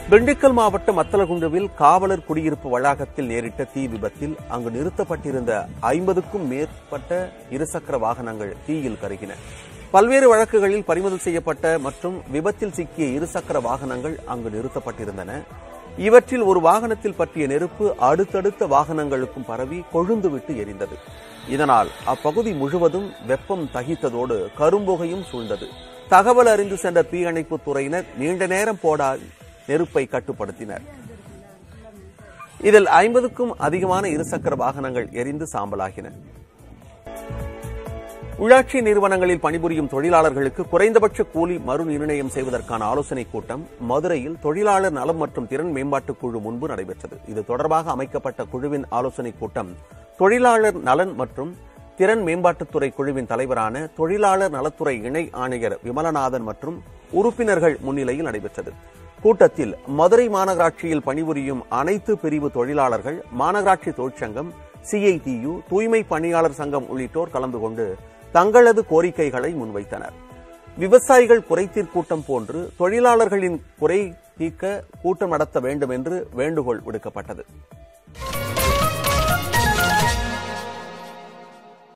திண்டுக்கல் மாவட்டம் மத்தலகுண்டுவில் காவலர் குடியிருப்பு வளாகத்தில் நேரிட்ட தீ விபத்தில் அங்கு நிறுத்தப்பட்டிருந்த ஐம்பதுக்கும் மேற்பட்ட இருசக்கர வாகனங்கள் தீயில் கருகின பல்வேறு வழக்குகளில் பறிமுதல் செய்யப்பட்ட மற்றும் விபத்தில் சிக்கிய இருசக்கர வாகனங்கள் அங்கு நிறுத்தப்பட்டிருந்தன இவற்றில் ஒரு வாகனத்தில் பற்றிய நெருப்பு அடுத்தடுத்த வாகனங்களுக்கும் பரவி கொழுந்துவிட்டு எரிந்தது இதனால் அப்பகுதி முழுவதும் வெப்பம் தகித்ததோடு கரும்புகையும் சூழ்ந்தது தகவல் அறிந்து சென்ற தீயணைப்புத் துறையினர் நீண்ட நேரம் போடா நெருப்பை கட்டுப்படுத்தினர் இதில் ஐம்பதுக்கும் அதிகமான இருசக்கர வாகனங்கள் எரிந்து சாம்பலாகின உள்ளாட்சி நிறுவனங்களில் பணிபுரியும் தொழிலாளர்களுக்கு குறைந்தபட்ச கூலி மறு நிர்ணயம் செய்வதற்கான ஆலோசனைக் கூட்டம் மதுரையில் தொழிலாளர் நலம் மற்றும் திறன் மேம்பாட்டுக் குழு முன்பு நடைபெற்றது இது தொடர்பாக அமைக்கப்பட்ட குழுவின் ஆலோசனைக் கூட்டம் தொழிலாளர் நலன் மற்றும் திறன் மேம்பாட்டுத்துறை குழுவின் தலைவரான தொழிலாளர் நலத்துறை இணை ஆணையர் விமலநாதன் மற்றும் உறுப்பினர்கள் முன்னிலையில் நடைபெற்றது கூட்டத்தில் மதுரை மாநகராட்சியில் பணிபுரியும் அனைத்து பிரிவு தொழிலாளர்கள் மாநகராட்சி தொழிற்சங்கம் சிஐடியு தூய்மை பணியாளர் சங்கம் உள்ளிட்டோர் கலந்து கொண்டு தங்களது கோரிக்கைகளை முன்வைத்தனர் விவசாயிகள் குறைதீர் கூட்டம் போன்று தொழிலாளர்களின் குறை தீர்க்க கூட்டம் நடத்த வேண்டும் என்று வேண்டுகோள் விடுக்கப்பட்டது